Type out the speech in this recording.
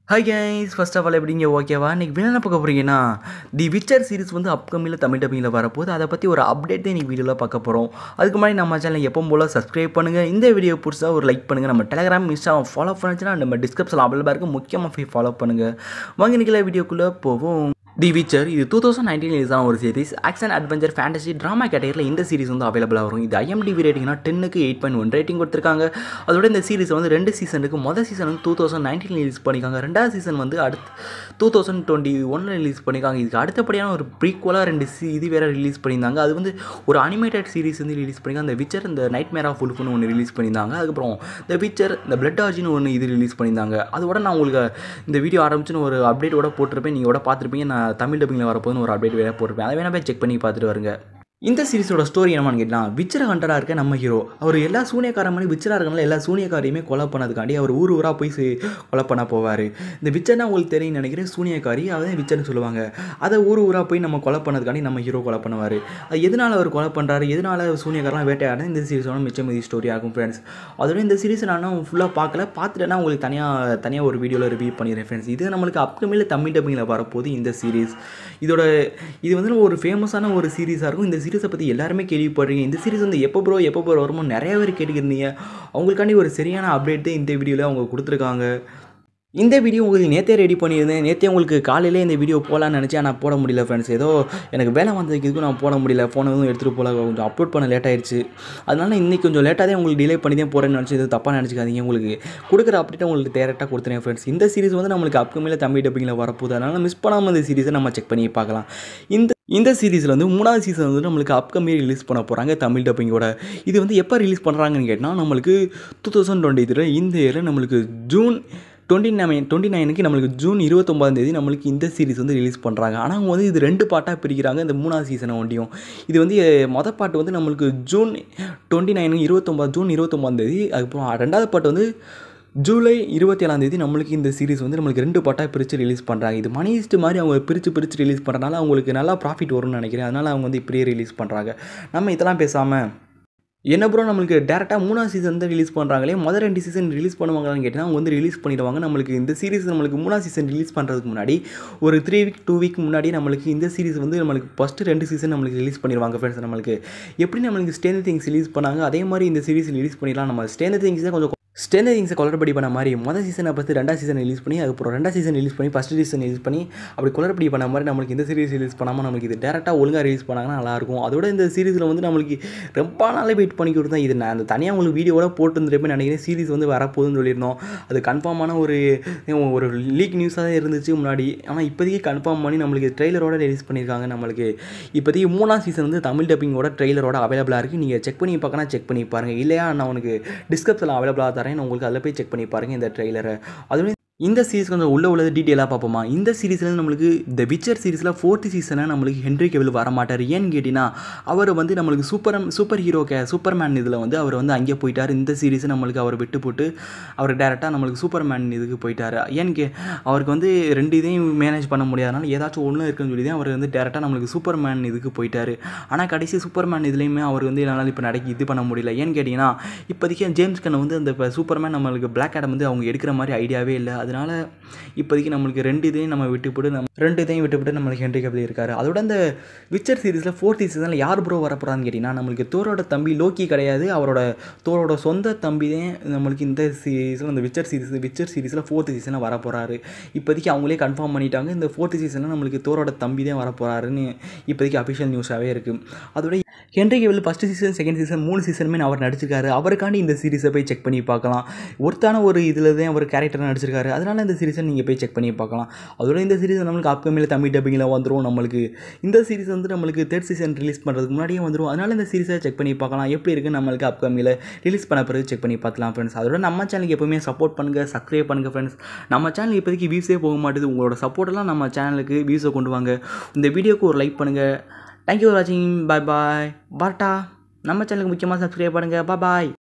hi guys first of all எப்படிங்க ஓகேவா இன்றைக்கி என்ன பார்க்க போகிறீங்கன்னா தி விச்சர் சீரிஸ் வந்து அப்கமிங்கில் தமிழ் டப்பிங்கில் வரப்போகுது அதை பற்றி ஒரு அப்டேட் தான் இன்றைக்கி வீடியோவில் பார்க்க போகிறோம் அதுக்கு முன்னாடி நம்ம சேனல் எப்போ போல் சப்ஸ்கிரைப் பண்ணுங்கள் இந்த வீடியோ புதுசாக ஒரு லைக் பண்ணுங்கள் நம்ம டெலிகிராம் இன்ஸ்டாவை ஃபாலோ பண்ணுச்சுன்னா நம்ம டிஸ்கிரிப்ஷனில் அவைலபிளாக இருக்குது முக்கியமாக போய் ஃபாலோ பண்ணுங்கள் வாங்க இன்றைக்கி வீடியோக்குள்ளே போவோம் தி விச்சர் இது டூ தௌசண்ட் நைன்டீன் ரிலீஸ் ஆன ஒரு series action adventure fantasy drama கேட்டகரியில் இந்த சீரிஸ் வந்து அவைலபிளாக வரும் இது ஐஎம்டிவி ரேட்டிங்னா டென்னுக்கு எயிட் பாயிண்ட் ஒன் ரேட்டிங் கொடுத்துருக்காங்க அதோட இந்த சீரிஸ் வந்து ரெண்டு சீசனுக்கு மொதல் சீசன் வந்து டூ தௌசண்ட் நைன்டீன் ரிலீஸ் பண்ணியிருக்காங்க ரெண்டாவது சீசன் வந்து அடுத்து டூ தௌசண்ட் டுவெண்ட்டி ஒன்ல ரிலீஸ் பண்ணியிருக்காங்க இதுக்கு அடுத்தபடியான ஒரு ப்ரீக்குவலாக ரெண்டு சி இது வேறு ரிலீஸ் பண்ணியிருந்தாங்க அது வந்து ஒரு அனிமேட்டட் சீரிஸ் வந்து ரிலீஸ் பண்ணியிருக்காங்க அந்த விச்சர் இந்த நைட் மேர் ஆஃப் உல்ஃப்னு ஒன்று ரிலீஸ் பண்ணியிருந்தாங்க அதுக்கப்புறம் இந்த விச்சர் இந்த பிளட் ஆர்ஜின்னு ஒன்று இது ரிலீஸ் பண்ணியிருந்தாங்க அதோட நான் உங்களுக்கு இந்த வீடியோ ஆரம்பிச்சுன்னு ஒரு அப்டேட்டோட போட்டிருப்பேன் நீங்கள் கூட பார்த்துருப்பீங்க நான் தமிழ் டப்பிங்கில் வரப்போதுன்னு ஒரு அப்டேட் வேறு போட்டிருப்பேன் அதை வேணா போய் செக் பண்ணி பார்த்துட்டு வருங்க இந்த சீரிஸோட ஸ்டோரி என்னமான்னு கேட்டால் விச்சர ஹண்டராக இருக்க நம்ம ஹீரோ அவர் எல்லா சூனியக்கார மாதிரி விச்சராக இருக்கனால எல்லா சூனியக்காரையுமே கொலை பண்ணதுக்காண்டி அவர் ஊர் ஊராக போய் சி- கொலை பண்ண போவார் இந்த விச்சர்னா உங்களுக்கு தெரியும் நினைக்கிறேன் சூனியக்காரி அதை விச்சர்னு சொல்லுவாங்க அதை ஊர் ஊராக போய் நம்ம கொலை பண்ணதுக்காண்டி நம்ம ஹீரோ கொலை பண்ணுவார் அது எதனால் அவர் கொலை பண்ணுறாரு எதனால் சூனியக்காரெலாம் வேட்டையாடுறது இந்த சீரிஸோட மிச்சம் மீதி ஸ்டோரியாக இருக்கும் ஃப்ரெண்ட்ஸ் அதோட இந்த சீரிஸ் நான் ஃபுல்லாக பார்க்கல பார்த்துட்டேன்னா உங்களுக்கு தனியாக தனியாக ஒரு வீடியோவில் ரிவ்யூ பண்ணிடுறேன் ஃப்ரெண்ட்ஸ் இது நம்மளுக்கு அப்கமிங்கில் தமிழ் டப்பிங்கில் வரப்போகுது இந்த சீரிஸ் இதோட இது வந்து ஒரு ஃபேமஸான ஒரு சீரிஸாக இருக்கும் இந்த சீரிஸை பற்றி எல்லாருமே கேள்விப்படுறீங்க இந்த சீரிஸ் வந்து எப்போ ப்ரோ எப்போ ப்ரோ வருமோ நிறைய பேர் கேட்டுக்கிருந்தீங்க அவங்களுக்காண்டி ஒரு சரியான அப்டேட் தான் இந்த வீடியோவில் அவங்க கொடுத்துருக்காங்க இந்த வீடியோ உங்களுக்கு நேற்றே ரெடி பண்ணியிருந்தேன் நேற்றே உங்களுக்கு காலையிலே இந்த வீடியோ போகலான்னு நினச்சேன் ஆனால் போட முடியல ஃப்ரெண்ட்ஸ் ஏதோ எனக்கு வேலை வந்ததுக்கு இதுக்கும் நான் போட முடியல ஃபோனை எதுவும் எடுத்துகிட்டு போகல கொஞ்சம் அப்லோட் பண்ண லேட் ஆயிடுச்சு அதனால இன்னைக்கு கொஞ்சம் லேட்டாக தான் உங்களுக்கு டிலே பண்ணி தான் போகிறேன்னு நினச்சி எதுவும் தப்பாக நினச்சிக்காதீங்க உங்களுக்கு கொடுக்குற அப்டேட்டை உங்களுக்கு டேரெக்டாக கொடுத்துறேன் ஃப்ரெண்ட்ஸ் இந்த சீரிஸ் வந்து நம்மளுக்கு அப்கமில் தமிழ் டப்பிங்கில் வரப்போகுது அதனால் மிஸ் பண்ணாமல் இந்த சீரிஸை நம்ம செக் பண்ணி பார்க்கலாம் இந்த இந்த சீரிஸில் வந்து மூணாவது சீசன் வந்து நம்மளுக்கு அப்கமிங் ரிலீஸ் பண்ண போகிறாங்க தமிழ் டப்பிங்கோட இது வந்து எப்போ ரிலீஸ் பண்ணுறாங்கன்னு கேட்டால் நம்மளுக்கு டூ தௌசண்ட் டுவெண்ட்டி த்ரீ இந்த இயரில் நம்மளுக்கு ஜூன் டுவெண்ட்டி நைன் டுவெண்ட்டி நைனுக்கு நம்மளுக்கு ஜூன் இருபத்தொம்பதாம் தேதி நம்மளுக்கு இந்த சீரிஸ் வந்து ரிலீஸ் பண்ணுறாங்க ஆனால் அவங்க வந்து இது ரெண்டு பாட்டாக பிரிக்கிறாங்க இந்த மூணாவது சீசனை ஒண்டியும் இது வந்து அஹ், மொதல் பாட்டு வந்து நம்மளுக்கு ஜூன் டுவெண்ட்டி நைன் இருபத்தொம்பது ஜூன் இருபத்தொம்பதாம் தேதி அதுக்கப்புறம் ரெண்டாவது பாட்டு வந்து ஜூலை இருபத்தி ஏழாம் தேதி நம்மளுக்கு இந்த சீரிஸ் வந்து நம்மளுக்கு ரெண்டு பாட்டாக பிரித்து ரிலீஸ் பண்ணுறாங்க இது மணி ஈஸ்ட் மாதிரி அவங்க பிரித்து பிரித்து ரிலீஸ் பண்ணுறதுனால அவங்களுக்கு நல்லா ப்ராஃபிட் வரும்னு நினைக்கிறேன் அதனால் அவங்க வந்து இப்படியே ரிலீஸ் பண்ணுறாங்க நம்ம இதெல்லாம் பேசாமல் என்ன ப்ரோ நம்மளுக்கு டேரெக்டாக மூணாவது சீசன் தான் ரிலீஸ் பண்ணுறாங்களே முதல் ரெண்டு சீசன் ரிலீஸ் பண்ணுவாங்களான்னு கேட்டால் அவங்க வந்து ரிலீஸ் பண்ணிடுவாங்க நம்மளுக்கு இந்த சீரிஸ் நம்மளுக்கு மூணாவது சீசன் ரிலீஸ் பண்ணுறதுக்கு முன்னாடி ஒரு த்ரீ வீக் டூ வீக் முன்னாடி நம்மளுக்கு இந்த சீரிஸ் வந்து நம்மளுக்கு ஃபஸ்ட்டு ரெண்டு சீசன் நம்மளுக்கு ரிலீஸ் பண்ணிடுவாங்க ஃப்ரெண்ட்ஸ் நம்மளுக்கு எப்படி நம்மளுக்கு ஸ்டேஞ்சர் திங்ஸ் ரிலீஸ் பண்ணாங்க அதே மாதிரி இந்த சீரிஸ் ரிலீஸ் பண்ணிடலாம் நம்ம ஸ்டேஞ்சர் திங்ஸ் தான் கொஞ்சம் ஸ்டேஞ்சர் திங்ஸை குளறுபடி பண்ண மாதிரி மொதல் சீசனை பார்த்து ரெண்டாவது சீசன் ரிலீஸ் பண்ணி அதுக்கப்புறம் ரெண்டாவது சீசன் ரிலீஸ் பண்ணி ஃபஸ்ட் சீசன் ரிலீஸ் பண்ணி அப்படி குளறுபடி பண்ண மாதிரி நம்மளுக்கு இந்த சீரிஸ் ரிலீஸ் பண்ணாமல் நம்மளுக்கு இது டேரெக்டாக ஒழுங்காக ரிலீஸ் பண்ணாங்கன்னா நல்லாயிருக்கும் அதோட இந்த சீரிஸில் வந்து நம்மளுக்கு ரொம்ப நாளே வெயிட் பண்ணி கொடுத்தா இது நான் அந்த தனியாக உங்களுக்கு வீடியோவோட போட்டு இருந்திருப்பேன் நினைக்கிறேன் சீரிஸ் வந்து வரப்போகுதுன்னு சொல்லியிருந்தோம் அது கன்ஃபார்மான ஒரு ஒரு லீக் நியூஸாக தான் இருந்துச்சு முன்னாடி ஆனால் இப்போதைக்கு கன்ஃபார்ம் பண்ணி நம்மளுக்கு ட்ரெய்லரோட ரிலீஸ் பண்ணியிருக்காங்க நம்மளுக்கு இப்போதைக்கு மூணாம் சீசன் வந்து தமிழ் டப்பிங்கோட ட்ரெய்லரோட அவைலபிளாக இருக்குது நீங்கள் செக் பண்ணி பார்க்கணும் செக் பண்ணி பாருங்கள் இல்லையா நான் உனக்கு டிஸ்கிரிப்ஷனில் அவைலபிளாக தரேன் நான் உங்களுக்கு அதில் போய் செக் பண்ணி பாருங்கள் இந்த ட்ரெய்லரை அதுவும் இந்த சீரிஸ் கொஞ்சம் உள்ள உள்ளது டீட்டெயிலாக பார்ப்போமா இந்த சீரிஸில் நம்மளுக்கு இந்த விச்சர் சீரிஸில் ஃபோர்த்து சீசனை நம்மளுக்கு ஹென்ரி கெவில் வர மாட்டார் ஏன்னு கேட்டிங்கன்னா அவர் வந்து நம்மளுக்கு சூப்பர் சூப்பர் ஹீரோ கே சூப்பர்மேன் இதில் வந்து அவர் வந்து அங்கே போயிட்டார் இந்த சீரிஸ் நம்மளுக்கு அவர் விட்டு போட்டு அவர் டேரெக்டாக நம்மளுக்கு சூப்பர்மேன் இதுக்கு போயிட்டார் ஏன்னு கே அவருக்கு வந்து ரெண்டு இதையும் மேனேஜ் பண்ண முடியாதனால ஏதாச்சும் ஒன்று இருக்குன்னு சொல்லி தான் அவர் வந்து டேரெக்டாக நம்மளுக்கு சூப்பர்மேன் இதுக்கு போயிட்டார் ஆனால் கடைசி சூப்பர்மேன் இதுலேயுமே அவர் வந்து என்னால் இப்போ நடக்கி இது பண்ண முடியல ஏன்னு கேட்டிங்கன்னா இப்போதைக்கு ஜேம்ஸ் கண்ணை வந்து அந்த இப்போ சூப்பர்மேன் நம்மளுக்கு பிளாக் ஆடம் வந்து அவங்க எடுக்கிற மாதிரி ஐடியாவே இல்லை அதனால இப்போதைக்கு நம்மளுக்கு ரெண்டு இதையும் நம்ம விட்டுவிட்டு நம்ம ரெண்டு இதையும் விட்டுவிட்டு நம்மளுக்கு ஹென்ரி கபில் இருக்காரு அதோட அந்த விச்சர் சீரிஸில் ஃபோர்த் சீசனில் யார் ப்ரோ வரப்போறான்னு கேட்டிங்கன்னா நம்மளுக்கு தோரோட தம்பி லோக்கி கிடையாது அவரோட தோரோட சொந்த தம்பி தான் நம்மளுக்கு இந்த சீசனில் அந்த விச்சர் சீரிஸ் விச்சர் சீரிஸில் ஃபோர்த் சீசனில் வரப்போறாரு இப்போதைக்கு அவங்களே கன்ஃபார்ம் பண்ணிட்டாங்க இந்த ஃபோர்த் சீசனில் நம்மளுக்கு தோரோட தம்பி தான் வரப்போறாருன்னு இப்போதைக்கு அஃபிஷியல் நியூஸாகவே இருக்குது அதோட Henry Cavill first season second season மூணு சீசனுமே அவர் நடிச்சிருக்காரு அவருக்காண்டி இந்த சீரிஸை போய் செக் பண்ணி பார்க்கலாம் ஒருத்தான ஒரு இதில் தான் அவர் கேரக்டர் நடிச்சிருக்காரு அதனால இந்த சீரிஸை நீங்கள் போய் செக் பண்ணி பார்க்கலாம் அதோட இந்த சீரிஸ் நம்மளுக்கு அப்கமில் தமிழ் டப்பிங்கில் வந்துடும் நம்மளுக்கு இந்த சீரிஸ் வந்து நம்மளுக்கு தேர்ட் சீசன் ரிலீஸ் பண்ணுறதுக்கு முன்னாடியே வந்துடும் அதனால இந்த சீரிஸை செக் பண்ணி பார்க்கலாம் எப்படி இருக்குது நம்மளுக்கு அப்கமில் ரிலீஸ் பண்ண பிறகு செக் பண்ணி பார்க்கலாம் ஃப்ரெண்ட்ஸ் அதோட நம்ம சேனலுக்கு எப்பவுமே சப்போர்ட் பண்ணுங்கள் சப்ஸ்கிரைப் பண்ணுங்கள் ஃப்ரெண்ட்ஸ் நம்ம சேனல் இப்போதைக்கு வியூஸே போக மாட்டேது உங்களோட சப்போர்ட்டெல்லாம் நம்ம சேனலுக்கு வியூஸை கொண்டு வாங்க இந்த வீடியோக்கு ஒரு லைக் பண்ணுங்கள் தேங்க்யூ ஃபார் வாட்சிங் பாய் பாய் பாட்டா நம்ம சேனலுக்கு முக்கியமாக சப்ஸ்கிரைப் பண்ணுங்கள் பாய்